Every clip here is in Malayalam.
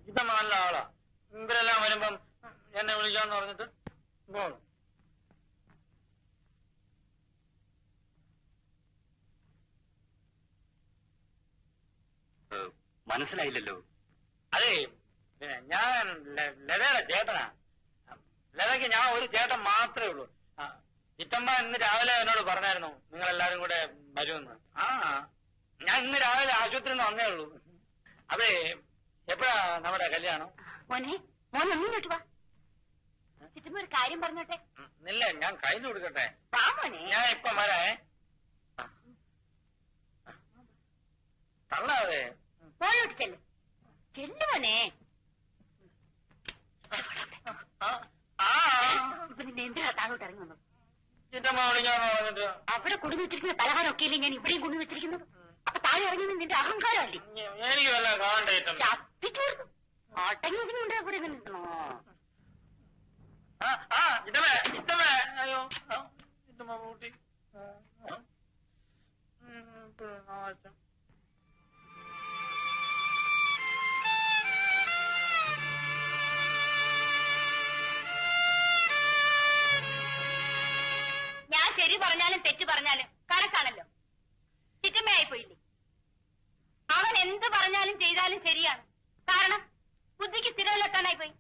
ചിറ്റമ്മ നല്ല ആളാ ഇവരെല്ലാം വരുമ്പം എന്നെ വിളിക്കാന്ന് പറഞ്ഞിട്ട് പോന്നു മനസ്സിലായില്ലല്ലോ അതെ പിന്നെ ഞാൻ ല- ലതയുടെ ചേട്ടനാ ലതയ്ക്ക് ഞാൻ ഒരു ചേട്ടൻ മാത്രമേ ഉള്ളൂ ആ, ചിറ്റമ്മ ഇന്ന് രാവിലെ എന്നോട് പറഞ്ഞായിരുന്നു നിങ്ങൾ എല്ലാരും കൂടെ വരുമെന്ന് ആ ഞാൻ ഇന്ന് രാവിലെ ആശുപത്രിയിൽ നിന്ന് വന്നേ ഉള്ളൂ അതെ എപ്പോഴാ നമ്മുടെ കല്യാണം മോനെ മോനെ ഒന്നിങ്ങോട്ട് വാ ചുറ്റുമ്പോ ഒരു കാര്യം പറഞ്ഞോട്ടെ ഉം, ഇല്ല ഞാൻ കയ്യിൽ കൊടുക്കട്ടെ വാ മോനെ ഞാൻ ഇപ്പം വരാേ തള്ളാതെ മോളോട്ട് ചെല്ല് ചെല്ലു മോനെ ആ ആ ഇപ്പൊ നിന്നെ എന്തിനാ താഴോട്ട് ഇറങ്ങി വന്നത് ചിറ്റമ്മ വിളിക്കാന്ന് പറഞ്ഞിട്ട് അവിടെ കൊണ്ടു വെച്ചിരിക്കുന്ന പലഹാരമൊക്കെ അല്ലേ ഞാൻ ഇവിടെയും കൊണ്ടു വെച്ചിരിക്കുന്നത് അപ്പൊ താഴെ ഇറങ്ങി നിന്ന് നിന്റെ അഹങ്കാരമല്ലേ എനിക്ക് വല്ല കാണണ്ടേ ചിറ്റമ്മ ചത്തിച്ചു കൊടുത്തു ആട്ടെങ്കിലും കൂടെ നിൽക്കണോ ആ, ആ, ഇതമേ, ഇതമേ, അയ്യോ, ആ, ഇതമ്മ പൂട്ടി. ആ, ആ. ഉം, ഇപ്പോഴും ആവശ്യം. ഞാൻ ശരി പറഞ്ഞാലും തെറ്റ് പറഞ്ഞാലും കണക്കാണല്ലോ ചിറ്റമ്മയായി പോയില്ലേ അവൻ എന്ത് പറഞ്ഞാലും ചെയ്താലും ശരിയാണ് കാരണം ബുദ്ധിക്ക് സ്ഥിരമില്ലെത്താനായി പോയി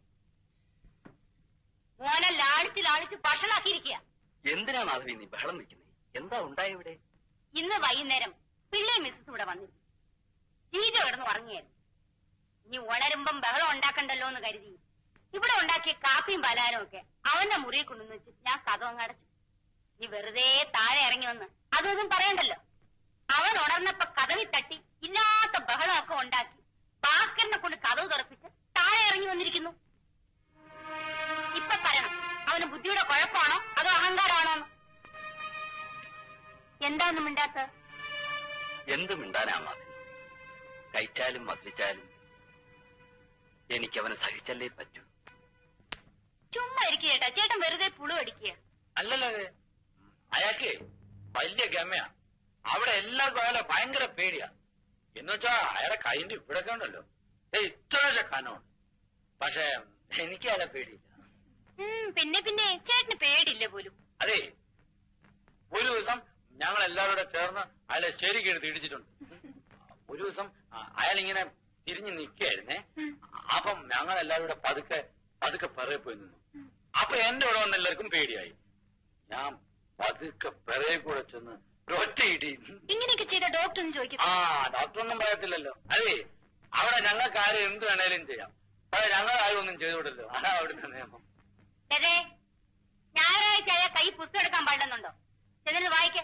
മോനെ ലാളിച്ച് ലാളിച്ച് വഷളാക്കിയിരിക്കുക എന്തിനാ മാധവി നീ ബഹളം വെക്കുന്നേ എന്താ ഉണ്ടായ ഇവിടെ ഇന്ന് വൈകുന്നേരം പിള്ളയും മിസ്സസും ഇവിടെ വന്നിരുന്നു ജീജോ കിടന്ന് ഉറങ്ങിയായിരുന്നു ഇനി ഉണരുമ്പം ബഹളം ഉണ്ടാക്കണ്ടല്ലോ എന്ന് കരുതി ഇവിടെ ഉണ്ടാക്കിയ കാപ്പിയും പലാനും ഒക്കെ അവന്റെ മുറിയിൽ കൊണ്ടുവന്ന് വെച്ച് ഞാൻ കഥ അങ്ങ് അടച്ചു നീ വെറുതെ താഴെ ഇറങ്ങി വന്ന് അതൊന്നും പറയണ്ടല്ലോ അവൻ ഉണർന്നപ്പോ കഥവി തട്ടി ഇല്ലാത്ത ബഹളമൊക്കെ ഉണ്ടാക്കി ഭാസ്കരനെ കൊണ്ട് കഥവ് തുറപ്പിച്ച് താഴെ ഇറങ്ങി വന്നിരിക്കുന്നു ഇപ്പൊ പറയണം അവന് ബുദ്ധിയുടെ കുഴപ്പമാണോ അതോ അഹങ്കാരമാണോ എന്ന് എന്താന്നും മിണ്ടാത്ത എന്ത് മിണ്ടാനാ മാധവി കഴിച്ചാലും മദ്രിച്ചാലും എനിക്കവനെ സഹിച്ചല്ലേ പറ്റൂ ചുമ്മാ ഇരിക്കുക ചേട്ടാ ചേട്ടൻ വെറുതെ പുളു അടിക്കുക അല്ലല്ലോ അത്. അയാൾക്ക് വലിയ ഗമയാ അവിടെ എല്ലാവർക്കും അയാളെ ഭയങ്കര പേടിയാ എന്ന് വെച്ചാ അയാളെ കൈന്റെ ഇവിടൊക്കെ ഉണ്ടല്ലോ ദേ ഇത്ര കനമുണ്ട് പക്ഷെ എനിക്ക് അയാളെ പേടിയില്ല ഉം, പിന്നെ പിന്നെ ചേട്ടന് പേടില്ല പോലും അതെ ഒരു ദിവസം ഞങ്ങൾ എല്ലാവരും കൂടെ ചേർന്ന് അയാളെ ശരിക്കും എടുത്ത് ഇടിച്ചിട്ടുണ്ട് ഒരു ദിവസം അയാൾ ഇങ്ങനെ തിരിഞ്ഞു നിൽക്കുകയായിരുന്നേ അപ്പം ഞങ്ങൾ എല്ലാവരും കൂടെ പതുക്കെ പതുക്കെ പിറകെ പോയി നിന്നു അപ്പൊ എന്റെ ഇവിടെ വന്ന എല്ലാവർക്കും പേടിയായി ഞാൻ പതുക്കെ പിറകെ കൂടെ ചെന്ന് ഒറ്റ ഇടി ഇങ്ങനെയൊക്കെ ചെയ്ത ഡോക്ടർ ഒന്ന് ചോദിക്കും ആ ഡോക്ടർ ഒന്നും പറയത്തില്ലല്ലോ അതെ അവിടെ ഞങ്ങൾക്ക് ആരും എന്ത് വേണേലും ചെയ്യാം പക്ഷെ ഞങ്ങൾ ആരും ഒന്നും ചെയ്തുവിടല്ലോ അതാ അവിടുത്തെ നിയമം അതെ ഞായറാഴ്ച അയാൾ കൈ പുസ്തകം എടുക്കാൻ പാടില്ലെന്നുണ്ടോ ചെന്നിട്ട് വായിക്ക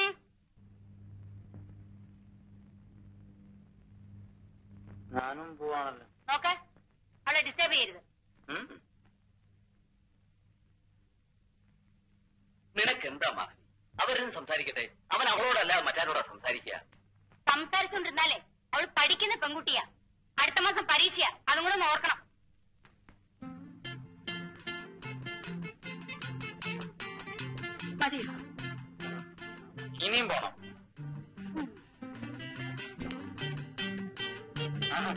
ഞാനും പോവാണല്ലോ നോക്ക അവളെ ഡിസ്റ്റർബ് ചെയ്യരുത് ഉം. നിനക്കെന്താ മാധവി അവരും സംസാരിക്കട്ടെ അവൻ അവളോടല്ല മറ്റാരോടാ സംസാരിക്കുക സംസാരിച്ചോണ്ടിരുന്നാലേ അവൾ പഠിക്കുന്ന പെൺകുട്ടിയാ അടുത്ത മാസം പരീക്ഷയാ അതും കൂടെ ഒന്ന് ഓർക്കണം മതിയോ ഇനിയും പോണം ആണോ?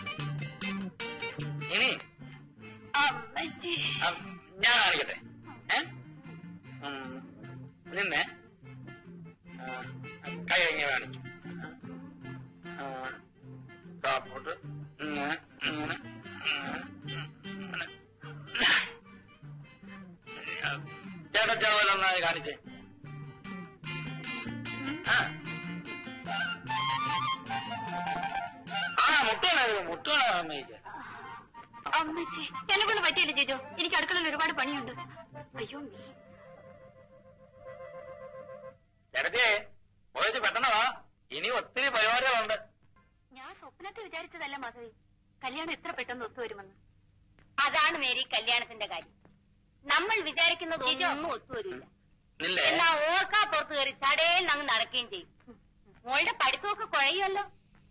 ഇനി അമ്മച്ചി ആ, ഞാൻ കാണിക്കട്ടെ ഏ ഉം, നിന്നെ ആ, കൈ കഴിഞ്ഞ് കാണിച്ചു ആ, താപ്പോട്ട് ഇങ്ങനെ ഇങ്ങനെ ഇങ്ങനെ, ഇങ്ങനെ. ചേട്ടച്ചാവലൊന്നായി കാണിച്ചേ ആ ആ മുട്ടാണ് മുട്ടാണ് അമ്മയ്ക്ക് അമ്മച്ചി എന്നെ കൊണ്ട് പറ്റിയില്ല ചേച്ചോ എനിക്ക് അടുക്കളയിൽ ഒരുപാട് പണിയുണ്ട് അയ്യോ നീ ചേട്ടത്തിയെ പോയിട്ട് പെട്ടെന്ന് വാ ഇനി ഒത്തിരി പരിപാടികളുണ്ട് ഞാൻ സ്വപ്നത്തിൽ വിചാരിച്ചതല്ല മാധവി കല്യാണം എത്ര പെട്ടെന്ന് ഒത്തുവരുമെന്ന് അതാണ് മേരി കല്യാണത്തിന്റെ കാര്യം നമ്മൾ വിചാരിക്കുന്നത് ഒന്നും ഒത്തുവരില്ല ഇല്ലേ എന്നാ ഓർക്കാ പുറത്ത് കയറി ചടേന്ന് അങ്ങ് നടക്കുകയും ചെയ്യും മോളുടെ പഠിത്തമൊക്കെ കുഴയുമല്ലോ